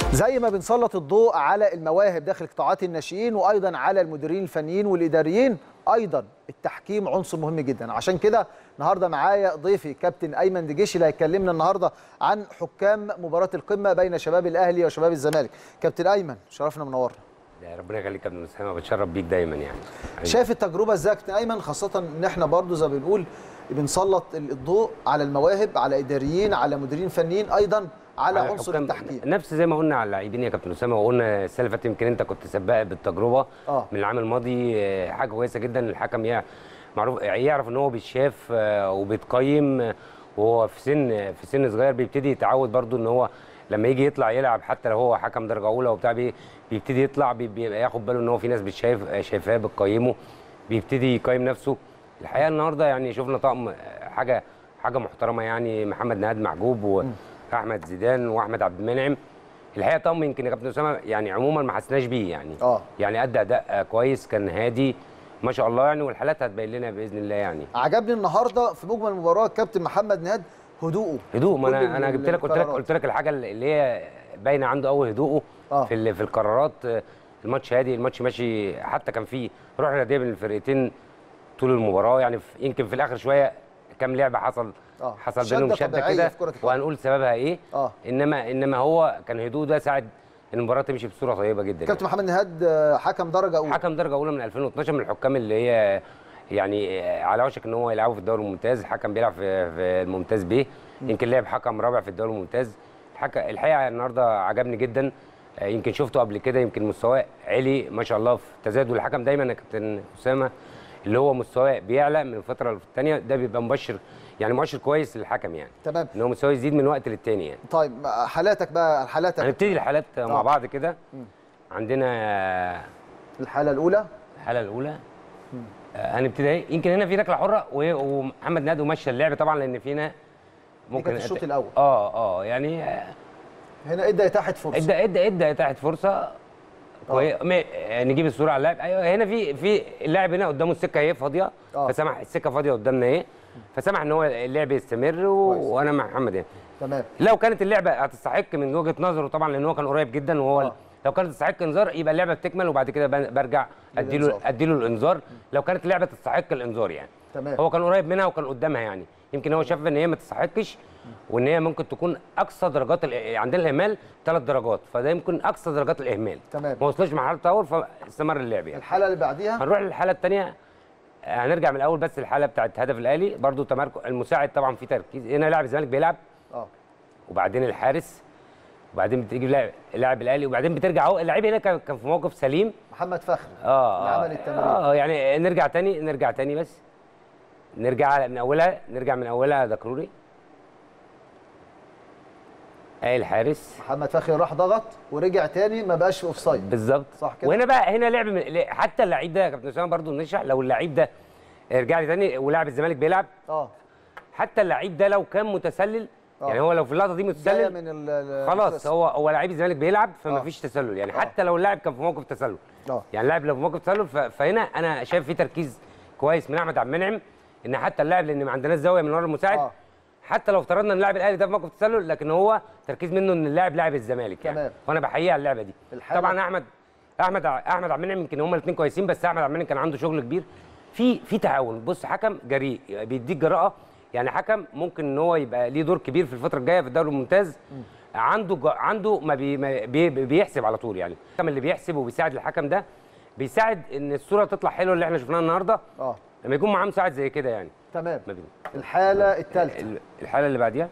زي ما بنسلط الضوء على المواهب داخل قطاعات الناشئين وايضا على المديرين الفنيين والاداريين ايضا التحكيم عنصر مهم جدا عشان كده النهارده معايا ضيفي كابتن ايمن دجيشي اللي هيكلمنا النهارده عن حكام مباراه القمه بين شباب الاهلي وشباب الزمالك كابتن ايمن شرفنا منورنا يا ربنا يخليك يا ابن اسامه بتشرف بيك دايما يعني شايف التجربه ازاي يا كابتن ايمن خاصه ان احنا برضو زي ما بنقول بنسلط الضوء على المواهب على اداريين على مديرين فنيين ايضا على على عنصر الحكام. التحكيم نفس زي ما قلنا على اللاعبين يا كابتن اسامه وقلنا السنه اللي فاتت يمكن انت كنت سباق بالتجربه آه. من العام الماضي آه، حاجه كويسه جدا الحكم يع- معروف يعرف ان هو بيتشاف آه، وبيتقيم آه، وهو في سن في سن صغير بيبتدي يتعود برضو ان هو لما يجي يطلع يلعب حتى لو هو حكم درجه اولى وبتاع بي- بيبتدي يطلع بي- بيبقى ياخد باله ان هو في ناس بتشايف شايفاه بتقيمه بيبتدي يقيم نفسه الحقيقه النهارده يعني شفنا طقم آه، حاجه حاجه محترمه يعني محمد نهاد محجوب واحمد زيدان واحمد عبد المنعم الحقيقه طقم يمكن يا كابتن اسامه يعني عموما ما حسناش بيه يعني اه يعني ادى اداء آه، كويس كان هادي ما شاء الله يعني والحالات هتبين لنا باذن الله يعني عجبني النهارده في مجمل المباراه كابتن محمد نهاد هدوءه هدوء ما كل انا انا جبت لك قلت لك القرارات. قلت لك الحاجه اللي هي باينه عنده قوي هدوءه آه. في ال- في القرارات آه، الماتش هادي الماتش ماشي حتى كان فيه روح رياضيه بين الفرقتين طول المباراه يعني في- يمكن في الاخر شويه كام لعبه حصل آه. حصل شدة بينهم شده طبيعية كده في كرة القدم. وهنقول سببها ايه اه انما انما هو كان هدوء ده ساعد ان المباراه تمشي بصوره طيبه جدا كابتن محمد نهاد آه، حكم درجه اولى حكم درجه اولى من 2012 من الحكام اللي هي يعني على وشك ان هو يلعبوا في الدوري الممتاز الحكم بيلعب في, في الممتاز ب يمكن لعب حكم رابع في الدوري الممتاز الحكم الحقيقه النهارده عجبني جدا آه، يمكن شفته قبل كده يمكن مستواه عالي ما شاء الله في تزايد والحكم دايما يا كابتن اسامه اللي هو مستواه بيعلى من فتره للثانيه ده بيبقى مبشر يعني مؤشر كويس للحكم يعني تمام ان هو مستواه يزيد من وقت للتاني يعني طيب حالاتك بقى حالاتك هنبتدي الحالات مع آه. بعض كده عندنا الحاله الاولى الحاله الاولى آه، هنبتدي اهي يمكن هنا في ركله حره و- ومحمد نادو مشى اللعب طبعا لان فينا ممكن ممكن الشوط الاول اه اه يعني آه، هنا ادى اتاحه فرصه ادى ادى ادى تحت فرصه كويس نجيب الصوره على اللاعب ايوه هنا في في اللاعب هنا قدامه السكه اهي فاضيه آه. فسمح السكه فاضيه قدامنا اهي فسمح ان هو اللعب يستمر و... كويس. وانا مع محمد يعني تمام لو كانت اللعبه هتستحق من وجهه نظره طبعا لان هو كان قريب جدا وهو آه. لو كانت تستحق انذار يبقى اللعبه بتكمل وبعد كده بن- برجع اديله للإنذار. اديله الانذار لو كانت اللعبه تستحق الانذار يعني تمام هو كان قريب منها وكان قدامها يعني يمكن هو شاف ان هي ما تستحقش وان هي ممكن تكون اقصى درجات ال- عندنا الاهمال ثلاث درجات فده يمكن اقصى درجات الاهمال تمام ما وصلش مرحله التطور فاستمر اللعب يعني الحاله اللي بعديها هنروح للحاله الثانيه هنرجع من الاول بس الحاله بتاعت هدف الاهلي برضو تمركز المساعد طبعا في تركيز هنا لاعب الزمالك بيلعب اه وبعدين الحارس وبعدين بتيجي لاعب لاعب الاهلي وبعدين بترجع اهو اللعيب هنا كان كان في موقف سليم محمد فخري اه اللي آه، عمل التمرير. اه يعني نرجع تاني نرجع تاني بس نرجع من اولها نرجع من اولها يا دكروري اي الحارس محمد فخري راح ضغط ورجع تاني ما بقاش في اوف سايد بالظبط صح كده؟ وهنا بقى هنا لعب من حتى اللعيب ده يا كابتن اسامه برضه نشرح لو اللعيب ده رجع لي تاني ولاعب الزمالك بيلعب اه حتى اللعيب ده لو كان متسلل آه. يعني هو لو في اللقطه دي جايه متسلل من ال- ال- خلاص الخصم. هو هو لعيب الزمالك بيلعب فما آه. فيش تسلل يعني آه. حتى لو اللاعب كان في موقف تسلل اه يعني اللاعب لو في موقف تسلل ف- فهنا انا شايف في تركيز كويس من احمد عبد المنعم ان حتى اللاعب لان ما عندناش زاويه من ورا المساعد آه. حتى لو افترضنا ان اللاعب الاهلي ده في موقف تسلل لكن هو تركيز منه ان اللاعب لاعب الزمالك يعني تمام. وانا بحييه على اللعبه دي الحالة- طبعا احمد احمد ع- احمد عبد المنعم يمكن هما الاثنين كويسين بس احمد عبد المنعم كان عنده شغل كبير في في تعاون بص حكم جريء بيديك جراءه يعني حكم ممكن ان هو يبقى ليه دور كبير في الفتره الجايه في الدوري الممتاز عنده ج- عنده ما بي ما بي بيحسب على طول يعني الحكم اللي بيحسب وبيساعد الحكم ده بيساعد ان الصوره تطلع حلوه اللي احنا شفناها النهارده اه لما يكون معاه مساعد زي كده يعني تمام ما بي- الحاله الثالثه ال- الحاله اللي بعديها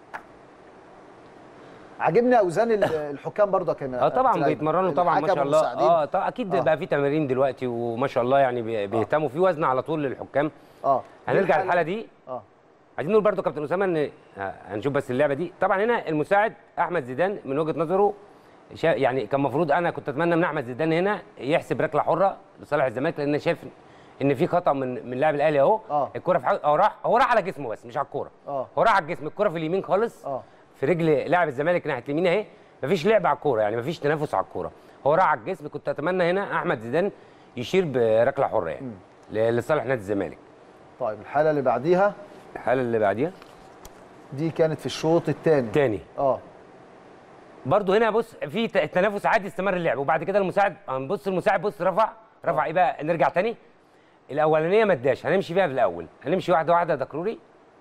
عاجبني اوزان ال- الحكام برضه يا كمان اه طبعا بيتمرنوا طبعا ما شاء الله اه طبعا اكيد آه. بقى في تمارين دلوقتي وما شاء الله يعني بي- بيهتموا في وزن على طول للحكام اه هنرجع الحالة- للحاله دي اه عايزين نقول برضو كابتن اسامه ان آه، هنشوف بس اللعبه دي طبعا هنا المساعد احمد زيدان من وجهه نظره شا يعني كان المفروض انا كنت اتمنى من احمد زيدان هنا يحسب ركله حره لصالح الزمالك لان شايف ان في خطا من من لاعب الاهلي اهو آه. الكره في حق... هو راح هو راح على جسمه بس مش على الكوره اه هو راح على الجسم الكره في اليمين خالص اه في رجل لاعب الزمالك ناحيه اليمين اهي مفيش لعب على الكوره يعني مفيش تنافس على الكوره هو راح على الجسم كنت اتمنى هنا احمد زيدان يشير بركله حره يعني ل- لصالح نادي الزمالك طيب الحاله اللي بعديها الحاله اللي بعديها دي كانت في الشوط الثاني تاني اه برضه هنا بص في ت- تنافس عادي استمر اللعب وبعد كده المساعد هنبص المساعد بص رفع رفع ايه بقى نرجع تاني الاولانيه ما اداش هنمشي فيها في الاول هنمشي واحده واحده ده كروري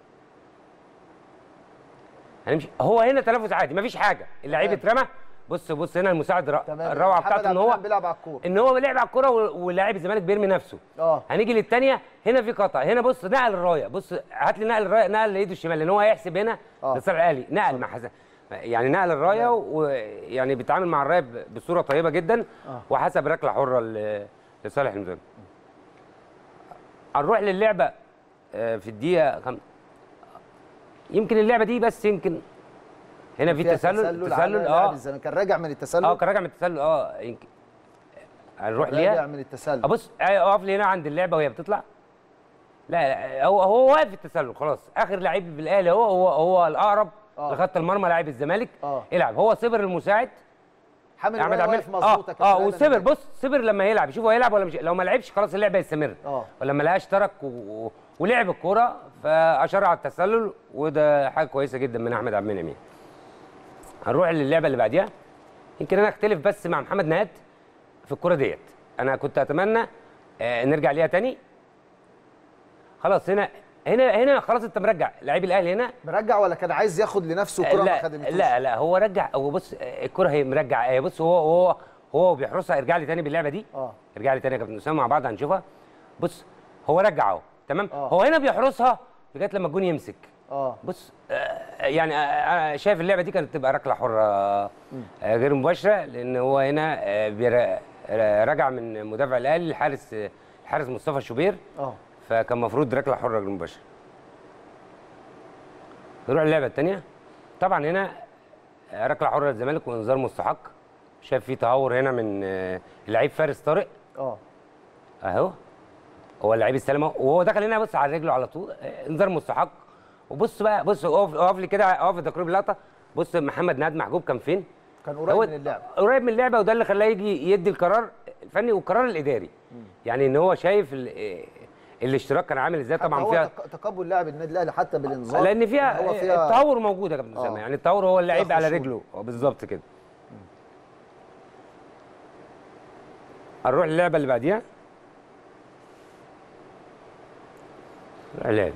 هنمشي هو هنا تنافس عادي مفيش حاجه اللعيب تمام. اترمى بص بص هنا المساعد ر- تمام الروعه محمد بتاعته ان عبد هو المنعم بيلعب على الكوره ان هو لعب على الكوره و- ولاعب الزمالك بيرمي نفسه اه هنيجي للثانيه هنا في قطع هنا بص نقل الرايه بص هات لي نقل الرايه نقل لايده الشمال لان هو هيحسب هنا آه. لصالح الاهلي نقل مع حسن يعني نقل الرايه ويعني بيتعامل مع الرايه ب- بصوره طيبه جدا آه. وحسب ركله حره ل- لصالح المزارع هنروح للعبه آه، في الدقيقه خم... يمكن اللعبه دي بس يمكن هنا في فيها تسلل على تسلل لاعب اه الزمالك كان راجع من التسلل اه كان راجع من التسلل اه يمكن هنروح راجع ليها من التسلل ابص اقف لي هنا عند اللعبه وهي بتطلع لا, لا هو هو واقف في التسلل خلاص اخر لعيب بالاهلي هو هو هو الاقرب آه. لخط المرمى لاعب الزمالك آه. العب هو صبر المساعد حامد احمد الراية عبد واقف المنعم مظبوط اه اه وصبر بص صبر لما يلعب يشوف هو هيلعب ولا مش لو ما لعبش خلاص اللعبه هيستمر اه ولما لقاش ترك و... و- ولعب الكوره فاشار على التسلل وده حاجه كويسه جدا من احمد عبد المنعم يعني. هنروح للعبه اللي بعديها يمكن انا اختلف بس مع محمد نهاد في الكوره ديت انا كنت اتمنى آه نرجع ليها تاني خلاص هنا هنا هنا خلاص انت مرجع لعيب الاهلي هنا مرجع ولا كان عايز ياخد لنفسه كرة ما لا خدمتوش لا لا هو رجع هو بص آه، الكره هي مرجع آه، بص هو هو هو بيحرسها ارجع لي تاني باللعبه دي اه ارجع لي تاني يا كابتن اسامه مع بعض هنشوفها بص هو رجع اهو تمام آه. هو هنا بيحرسها لغايه لما الجون يمسك اه بص آه، يعني آه، انا شايف اللعبه دي كانت تبقى ركله حره آه، غير مباشره لان هو هنا آه، بير- آه، رجع من مدافع الاهلي الحارس آه، الحارس مصطفى شوبير اه فكان المفروض ركله حره غير مباشره نروح اللعبه الثانيه طبعا هنا آه، ركله حره للزمالك وانذار مستحق شايف في تهور هنا من آه، اللعيب فارس طارق اه اهو هو اللعيب استلمه وهو دخل هنا بص على رجله على طول آه، انذار مستحق وبص بقى بص اقف اقف لي كده اقف لتقريب اللقطه بص محمد نهاد محجوب كان فين؟ كان هو قريب من اللعب قريب من اللعبه وده اللي خلاه يجي يدي القرار الفني والقرار الاداري يعني ان هو شايف ال- آه، الاشتراك كان عامل ازاي حتى طبعا هو فيها تق- تقبل لاعب النادي الاهلي حتى بالانذار لان فيها, هو التهور موجود يا كابتن اسامه آه. يعني التهور هو اللعيب فيها على خشوع. رجله آه، بالظبط كده هنروح للعبه اللي بعديها اللعب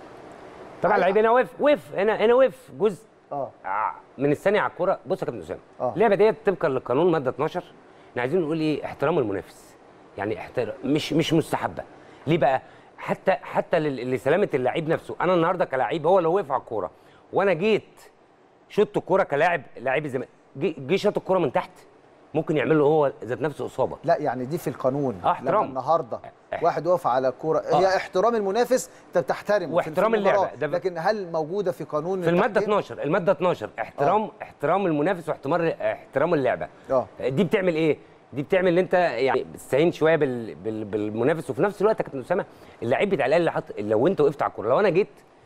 طبعا اللعيب هنا وقف وقف هنا هنا وقف جزء اه ع- من الثانيه على الكوره بص يا كابتن اسامه آه. اللعبه ديت طبقا للقانون ماده 12 احنا عايزين نقول ايه احترام المنافس يعني احترام مش مش مستحبه ليه بقى حتى حتى لل- لسلامه اللعيب نفسه انا النهارده كلاعب هو لو وقف على الكوره وانا جيت شطت الكوره كلاعب لاعب الزمالك جه جه شاط الكوره من تحت ممكن يعمل له هو ذات نفسه اصابه لا يعني دي في القانون آه، احترام. لما النهارده إح- واحد يقف على كوره آه. هي احترام المنافس انت بتحترمه في- واحترام في المباراة. اللعبة. ده ب- لكن هل موجوده في قانون في الماده التحكيم؟ 12 الماده 12 احترام احترام المنافس واحترام احترام اللعبه اه دي بتعمل ايه؟ دي بتعمل ان انت يعني بتستعين شويه بال... بال... بالمنافس وفي نفس الوقت يا كابتن اسامه اللعيب بتاع الاهلي اللي حط لو انت وقفت على الكوره لو انا جيت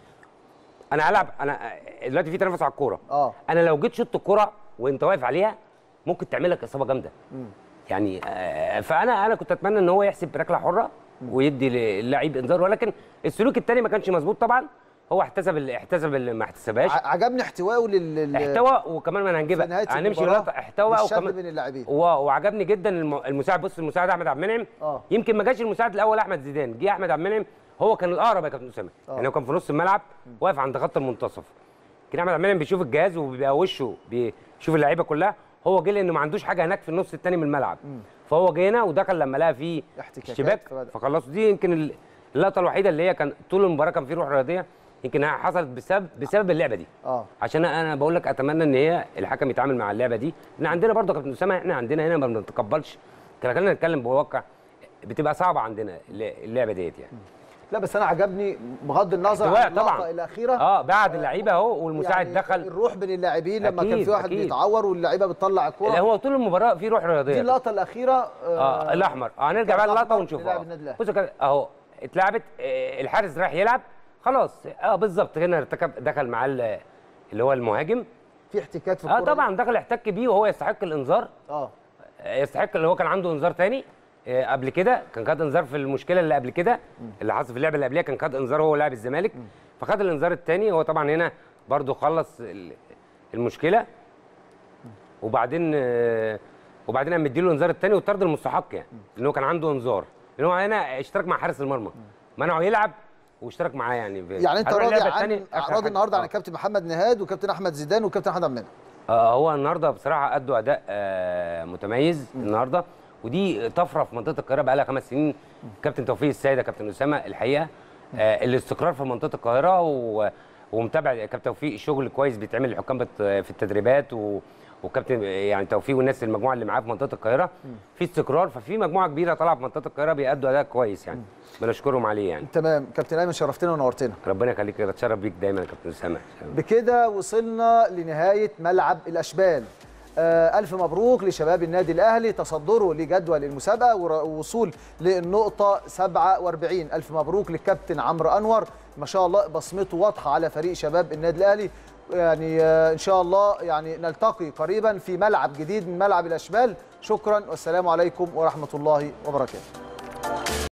انا هلعب انا دلوقتي في تنافس على الكوره اه انا لو جيت شطت الكوره وانت واقف عليها ممكن تعمل لك اصابه جامده يعني آه، فانا انا كنت اتمنى ان هو يحسب ركله حره ويدي للعيب انذار ولكن السلوك الثاني ما كانش مظبوط طبعا هو احتسب ال- احتسب اللي ما احتسبهاش ع- عجبني احتوائه لل لل- احتوى وكمان ما في هنجيبها نهايه هنمشي المباراة لقطه احتوى للشد وكمان بين اللاعبين و- وعجبني جدا الم- المساعد بص المساعد احمد عبد المنعم اه يمكن ما جاش المساعد الاول احمد زيدان جه احمد عبد المنعم هو كان الاقرب يا كابتن اسامه آه. يعني هو كان في نص الملعب واقف عند خط المنتصف كان احمد عبد المنعم بيشوف الجهاز وبيبقى وشه بيشوف اللعيبه كلها هو جه لانه ما عندوش حاجه هناك في النص الثاني من الملعب فهو جه هنا ودخل لما لقى فيه احتكاكات اشتباك فبدأ. فخلصوا دي يمكن ال- اللقطه الوحيده اللي هي كان طول المباراه كان في روح رياضيه يمكن حصلت بسبب بسبب اللعبه دي اه عشان انا بقول لك اتمنى ان هي الحكم يتعامل مع اللعبه دي ان عندنا برضه يا كابتن اسامه احنا عندنا هنا ما بنتقبلش كان خلينا نتكلم بواقع بتبقى صعبه عندنا الل- اللعبه ديت يعني لا بس انا عجبني بغض النظر احتواء عن اللقطه طبعا. الاخيره اه بعد اللعيبه اهو والمساعد يعني دخل الروح بين اللاعبين لما كان أكيد، في واحد أكيد. بيتعور واللعيبه بتطلع اللي الكوره هو طول المباراه في روح دي رياضيه اللقطه الاخيره اه الاحمر اه هنرجع بقى الأحمر للقطه ونشوفها للاعب آه. النادي الأهلي. بصوا كده اهو اتلعبت آه، الحارس راح يلعب خلاص اه بالظبط هنا ارتكب دخل معاه ال- اللي هو المهاجم في احتكاك في اه الكوره طبعا دخل احتك بيه وهو يستحق الانذار اه يستحق اللي هو كان عنده انذار تاني آه، قبل كده كان خد انذار في المشكله اللي قبل كده اللي حصل في اللعبه اللي قبلها كان خد انذار هو لاعب الزمالك فخد الانذار التاني هو طبعا هنا برضو خلص ال- المشكله وبعدين آه، وبعدين قام مديله الانذار الثاني والطرد المستحق يعني ان هو كان عنده انذار ان هو هنا اشترك مع حارس المرمى منعه يلعب واشترك معاه يعني في- يعني انت هنروح راضي اللعبة عن التانية، آخر راضي حاجة. النهارده عن آه. الكابتن محمد نهاد وكابتن احمد زيدان وكابتن احمد عبد المنعم آه، هو النهارده بصراحه ادوا اداء آه، متميز النهارده ودي طفره في منطقه القاهره بقى لها خمس سنين كابتن توفيق السيد كابتن اسامه الحقيقه آه، الاستقرار في منطقه القاهره و- ومتابع كابتن توفيق شغل كويس بيتعمل للحكام بت- في التدريبات و وكابتن يعني توفيق والناس المجموعه اللي معاه في منطقه القاهره في استقرار ففي مجموعه كبيره طالعه في منطقه القاهره بيأدوا اداء كويس يعني بنشكرهم عليه يعني تمام كابتن ايمن شرفتنا ونورتنا ربنا يخليك بتشرف بيك دايما يا كابتن اسامه بكده وصلنا لنهايه ملعب الاشبال آه الف مبروك لشباب النادي الاهلي تصدره لجدول المسابقه ور- ووصول للنقطه 47 الف مبروك للكابتن عمرو انور ما شاء الله بصمته واضحه على فريق شباب النادي الاهلي يعني آه ان شاء الله يعني نلتقي قريبا في ملعب جديد من ملعب الاشبال شكرا والسلام عليكم ورحمه الله وبركاته